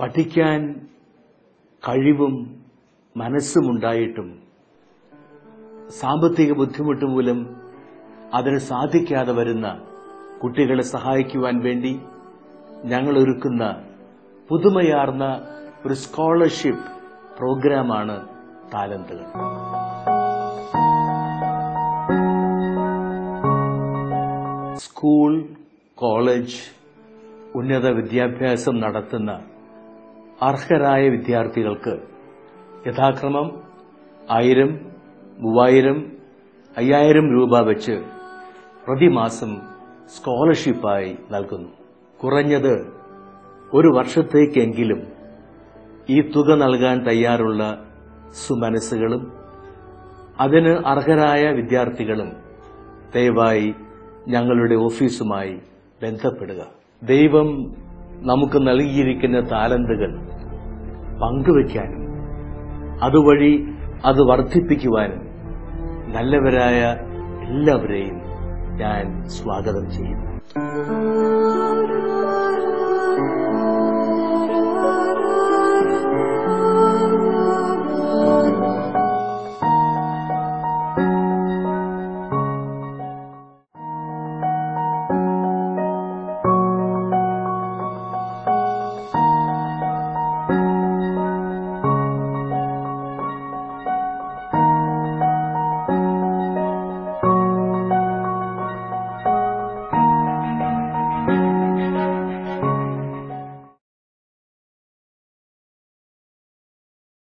പഠിക്കാൻ കഴിവും മനസ്സുമുണ്ടായിട്ടും സാമ്പത്തിക ബുദ്ധിമുട്ട് മൂലം അതിന് സാധിക്കാതെ വരുന്ന കുട്ടികളെ സഹായിക്കുവാൻ വേണ്ടി ഞങ്ങൾ ഒരുക്കുന്ന പുതുമയാർന്ന ഒരു സ്കോളർഷിപ്പ് പ്രോഗ്രാമാണ് താലന്തുകൾ സ്കൂൾ കോളേജ് ഉന്നത വിദ്യാഭ്യാസം നടത്തുന്ന അർഹരായ വിദ്യാർത്ഥികൾക്ക് യഥാക്രമം ആയിരം മൂവായിരം അയ്യായിരം രൂപ വെച്ച് പ്രതിമാസം സ്കോളർഷിപ്പായി നൽകുന്നു കുറഞ്ഞത് ഒരു വർഷത്തേക്കെങ്കിലും ഈ തുക നൽകാൻ തയ്യാറുള്ള സുമനസ്സുകളും അതിന് അർഹരായ വിദ്യാർത്ഥികളും ദയവായി ഞങ്ങളുടെ ഓഫീസുമായി ബന്ധപ്പെടുക ദൈവം നമുക്ക് നൽകിയിരിക്കുന്ന താലന്തുകൾ പങ്കുവയ്ക്കാനും അതുവഴി അത് വർദ്ധിപ്പിക്കുവാനും നല്ലവരായ എല്ലാവരെയും ഞാൻ സ്വാഗതം ചെയ്യുന്നു